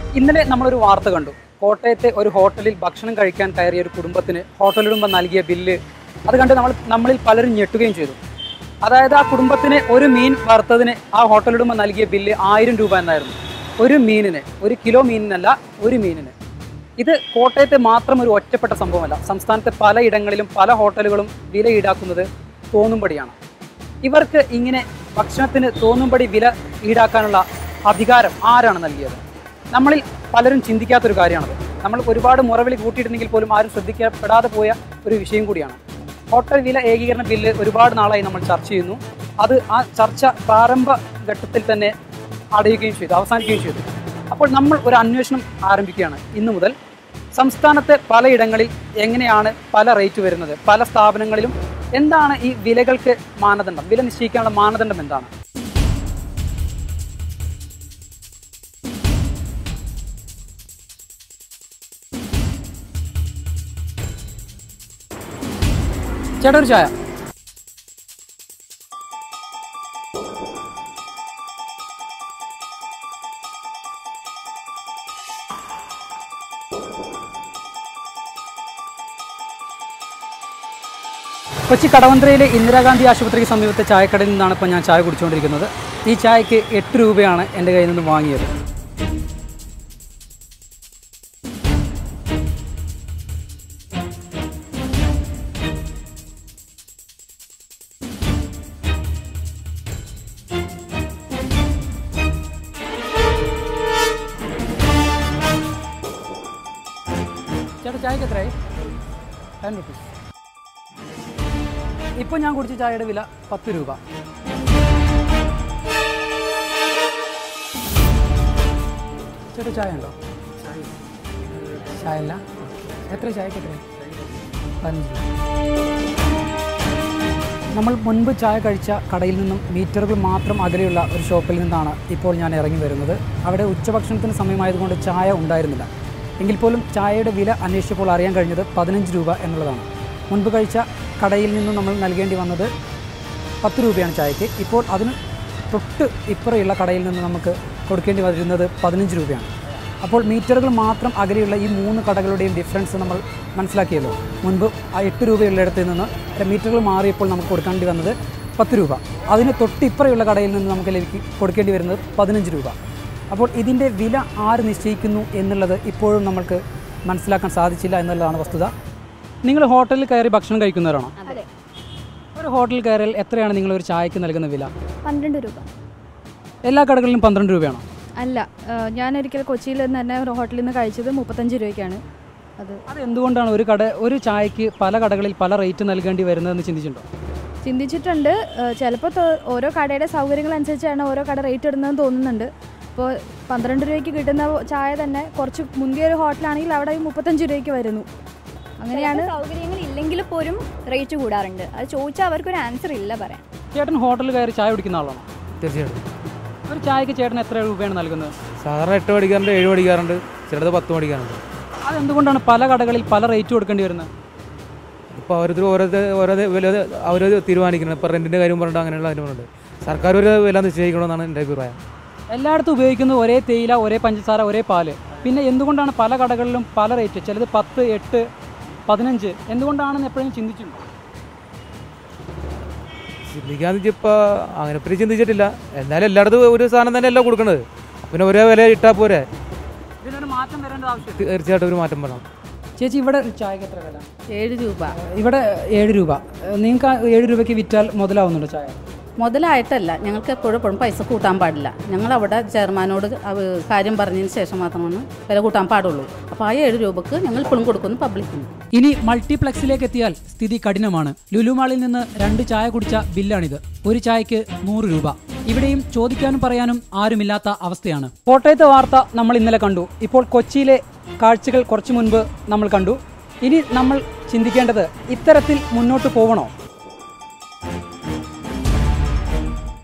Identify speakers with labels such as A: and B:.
A: ഇന്നലെ നമ്മളൊരു വാർത്ത കണ്ടു കോട്ടയത്തെ ഒരു ഹോട്ടലിൽ ഭക്ഷണം കഴിക്കാൻ കയറിയ ഒരു കുടുംബത്തിന് ഹോട്ടലുടുംബം നൽകിയ ബില്ല് അത് കണ്ട് നമ്മൾ നമ്മളിൽ പലരും ഞെട്ടുകയും ചെയ്തു അതായത് ആ കുടുംബത്തിന് ഒരു മീൻ വറുത്തതിന് ആ ഹോട്ടലുടുംബം നൽകിയ ബില്ല് ആയിരം രൂപ എന്നായിരുന്നു ഒരു മീനിന് ഒരു കിലോ മീനിനല്ല ഒരു മീനിന് ഇത് കോട്ടയത്തെ മാത്രം ഒരു ഒറ്റപ്പെട്ട സംഭവമല്ല സംസ്ഥാനത്തെ പലയിടങ്ങളിലും പല ഹോട്ടലുകളും വില ഈടാക്കുന്നത് തോന്നുംപടിയാണ് ഇവർക്ക് ഇങ്ങനെ ഭക്ഷണത്തിന് തോന്നുംപടി വില ഈടാക്കാനുള്ള അധികാരം ആരാണ് നൽകിയത് നമ്മളിൽ പലരും ചിന്തിക്കാത്തൊരു കാര്യമാണത് നമ്മൾ ഒരുപാട് മുറവിളി കൂട്ടിയിട്ടുണ്ടെങ്കിൽ പോലും ആരും ശ്രദ്ധിക്കപ്പെടാതെ പോയ ഒരു വിഷയം കൂടിയാണ് ഹോട്ടൽ വില ഏകീകരണ ബില്ല് ഒരുപാട് നാളായി നമ്മൾ ചർച്ച ചെയ്യുന്നു അത് ആ ചർച്ച പ്രാരംഭ ഘട്ടത്തിൽ തന്നെ അടയുകയും ചെയ്തു അവസാനിക്കുകയും ചെയ്തു അപ്പോൾ നമ്മൾ ഒരു അന്വേഷണം ആരംഭിക്കുകയാണ് ഇന്നു മുതൽ സംസ്ഥാനത്തെ പലയിടങ്ങളിൽ എങ്ങനെയാണ് പല റേറ്റ് വരുന്നത് പല സ്ഥാപനങ്ങളിലും എന്താണ് ഈ വിലകൾക്ക് മാനദണ്ഡം വില നിശ്ചയിക്കാനുള്ള മാനദണ്ഡം എന്താണ് ചേട്ടാ ഒരു ചായ കൊച്ചി കടവന്ത്രയിലെ ഇന്ദിരാഗാന്ധി ആശുപത്രിക്ക് സമീപത്തെ ചായക്കടയിൽ നിന്നാണ് ഇപ്പോൾ ഞാൻ ചായ കുടിച്ചുകൊണ്ടിരിക്കുന്നത് ഈ ചായക്ക് എട്ട് രൂപയാണ് എൻ്റെ കയ്യിൽ നിന്ന് വാങ്ങിയത് ചേട്ടാ ചായക്ക് എത്രയായി ടെൻ റുപ്പീസ് ഇപ്പോൾ ഞാൻ കുടിച്ച ചായയുടെ വില പത്ത് രൂപ ചേട്ടാ ചായ ഉണ്ടോ ചായ അല്ല എത്ര ചായക്ക് എത്ര പതിനഞ്ച് രൂപ. നമ്മൾ മുൻപ് ചായ കഴിച്ച കടയിൽ നിന്നും മീറ്ററുകൾ മാത്രം അകലെയുള്ള ഒരു ഷോപ്പിൽ നിന്നാണ് ഇപ്പോൾ ഞാൻ ഇറങ്ങി വരുന്നത് അവിടെ ഉച്ചഭക്ഷണത്തിന് സമയമായതുകൊണ്ട് ചായ ഉണ്ടായിരുന്നില്ല എങ്കിൽ പോലും ചായയുടെ വില അന്വേഷിച്ചപ്പോൾ അറിയാൻ കഴിഞ്ഞത് പതിനഞ്ച് രൂപ എന്നുള്ളതാണ് മുൻപ് കഴിച്ച കടയിൽ നിന്നും നമ്മൾ നൽകേണ്ടി വന്നത് പത്ത് രൂപയാണ് ചായക്ക് ഇപ്പോൾ അതിന് തൊട്ട് ഇപ്പുറയുള്ള കടയിൽ നിന്ന് നമുക്ക് കൊടുക്കേണ്ടി വരുന്നത് പതിനഞ്ച് രൂപയാണ് അപ്പോൾ മീറ്ററുകൾ മാത്രം അകലെയുള്ള ഈ മൂന്ന് കടകളുടെയും ഡിഫറൻസ് നമ്മൾ മനസ്സിലാക്കിയല്ലോ മുൻപ് ആ എട്ട് രൂപയുള്ളിടത്ത് നിന്ന് മീറ്ററുകൾ മാറിയപ്പോൾ നമുക്ക് കൊടുക്കേണ്ടി വന്നത് പത്ത് രൂപ അതിന് തൊട്ടിപ്പുറയുള്ള കടയിൽ നിന്ന് നമുക്ക് ലഭിക്കും കൊടുക്കേണ്ടി വരുന്നത് പതിനഞ്ച് രൂപ അപ്പോൾ ഇതിൻ്റെ വില ആര് നിശ്ചയിക്കുന്നു എന്നുള്ളത് ഇപ്പോഴും നമ്മൾക്ക് മനസ്സിലാക്കാൻ സാധിച്ചില്ല എന്നുള്ളതാണ് വസ്തുത നിങ്ങൾ ഹോട്ടലിൽ കയറി ഭക്ഷണം കഴിക്കുന്നവരാണോ
B: അതെ
A: ഒരു ഹോട്ടലിൽ കയറിയാൽ എത്രയാണ് നിങ്ങൾ ഒരു ചായക്ക് നൽകുന്ന വില
B: പന്ത്രണ്ട് രൂപ
A: എല്ലാ കടകളിലും പന്ത്രണ്ട് രൂപയാണോ
B: അല്ല ആ, ഞാൻ ഒരിക്കൽ കൊച്ചിയിൽ നിന്ന് തന്നെ ഒരു ഹോട്ടലിൽ നിന്ന് കഴിച്ചത് മുപ്പത്തഞ്ച് രൂപയ്ക്കാണ് അത്
A: അത് എന്തുകൊണ്ടാണ് ഒരു കട ഒരു ചായക്ക് പല കടകളിൽ പല റേറ്റ് നൽകേണ്ടി വരുന്നതെന്ന് ചിന്തിച്ചിട്ടുണ്ടോ
B: ചിന്തിച്ചിട്ടുണ്ട് ചിലപ്പോൾ ഓരോ കടയുടെ സൗകര്യങ്ങളനുസരിച്ചാണ് ഓരോ കട റേറ്റ് ഇടുന്നതെന്ന് തോന്നുന്നുണ്ട് ഇപ്പോൾ പന്ത്രണ്ട് രൂപയ്ക്ക് കിട്ടുന്ന ചായ തന്നെ കുറച്ച് മുന്തിയ ഒരു ഹോട്ടലാണെങ്കിൽ അവിടെ ഈ മുപ്പത്തഞ്ച് രൂപയ്ക്ക് വരുന്നു അങ്ങനെയാണ്
C: സൗകര്യങ്ങൾ ഇല്ലെങ്കിൽ പോലും റേറ്റ് കൂടാറുണ്ട് അത് ചോദിച്ചാൽ അവർക്കൊരു ആൻസർ ഇല്ല പറയാൻ
A: ചേട്ടൻ ഹോട്ടലിൽ കയറി ചായ കുടിക്കുന്ന ആളാണോ
D: തീർച്ചയായിട്ടും
A: ഒരു ചായക്ക് ചേട്ടൻ എത്ര രൂപയാണ് നൽകുന്നത്
D: സാധാരണ എട്ട് മേടിക്കാറുണ്ട് ഏഴ് മേടിക്കാറുണ്ട് ചിലത് പത്ത് മേടിക്കാറുണ്ട്
A: അതെന്തുകൊണ്ടാണ് പല കടകളിൽ പല റേറ്റ് കൊടുക്കേണ്ടി വരുന്നത്
D: ഇപ്പോൾ ഓരോരുത്തർ ഓരോ ഓരോ വില അവർ തീരുമാനിക്കുന്നത് ഇപ്പോൾ റെൻറ്റിൻ്റെ കാര്യം പറഞ്ഞിട്ട് അങ്ങനെയുള്ള കാര്യങ്ങളുണ്ട് സർക്കാർ ഒരു വില നിശ്ചയിക്കണമെന്നാണ് എൻ്റെ അഭിപ്രായം
A: എല്ലായിടത്തും ഉപയോഗിക്കുന്നത് ഒരേ തേയില ഒരേ പഞ്ചസാര ഒരേ പാല് പിന്നെ എന്തുകൊണ്ടാണ് പല കടകളിലും പല റേറ്റ് ചിലത് പത്ത് എട്ട് പതിനഞ്ച് എന്തുകൊണ്ടാണെന്ന് എപ്പോഴും ചിന്തിച്ചിട്ടുണ്ടോ
D: ചിന്തിക്കാന്ന് വെച്ചാൽ ഇപ്പോൾ അങ്ങനെ പറ്റി ചിന്തിച്ചിട്ടില്ല എന്നാലും എല്ലായിടത്തും ഒരു സാധനം തന്നെ അല്ല കൊടുക്കുന്നത് പിന്നെ ഒരേ വില ഇട്ടാൽ പോരെ
A: ഇതിനൊരു മാറ്റം വരേണ്ട ആവശ്യം
D: തീർച്ചയായിട്ടും ഒരു മാറ്റം വേണം
A: ചേച്ചി ഇവിടെ ഒരു ചായക്ക് എത്ര വില
E: ഏഴ് രൂപ
A: ഇവിടെ ഏഴ് രൂപ നിങ്ങൾക്ക് ഏഴ് രൂപയ്ക്ക് വിറ്റാൽ മുതലാവുന്നുണ്ടോ ചായ
E: മുതലായിട്ടല്ല ഞങ്ങൾക്ക് എപ്പോഴും എപ്പോഴും പൈസ കൂട്ടാൻ പാടില്ല ഞങ്ങൾ അവിടെ ചെയർമാനോട് അവ- കാര്യം പറഞ്ഞതിന് ശേഷം മാത്രമാണ് വില കൂട്ടാൻ പാടുള്ളൂ അപ്പോൾ ആ ഏഴ് രൂപക്ക് ഞങ്ങൾ ഇപ്പോഴും കൊടുക്കുന്നു പബ്ലിക്കിന്
A: ഇനി മൾട്ടിപ്ലക്സിലേക്ക് എത്തിയാൽ സ്ഥിതി കഠിനമാണ് ലുലുമാളിൽ നിന്ന് രണ്ട് ചായ കുടിച്ച ബില്ലാണിത് ഒരു ചായക്ക് നൂറ് രൂപ ഇവിടെയും ചോദിക്കാനും പറയാനും ആരുമില്ലാത്ത അവസ്ഥയാണ് കോട്ടയത്തെ വാർത്ത നമ്മൾ ഇന്നലെ കണ്ടു ഇപ്പോൾ കൊച്ചിയിലെ കാഴ്ചകൾ കുറച്ചു മുൻപ് നമ്മൾ കണ്ടു ഇനി നമ്മൾ ചിന്തിക്കേണ്ടത് ഇത്തരത്തിൽ മുന്നോട്ട് പോകണോ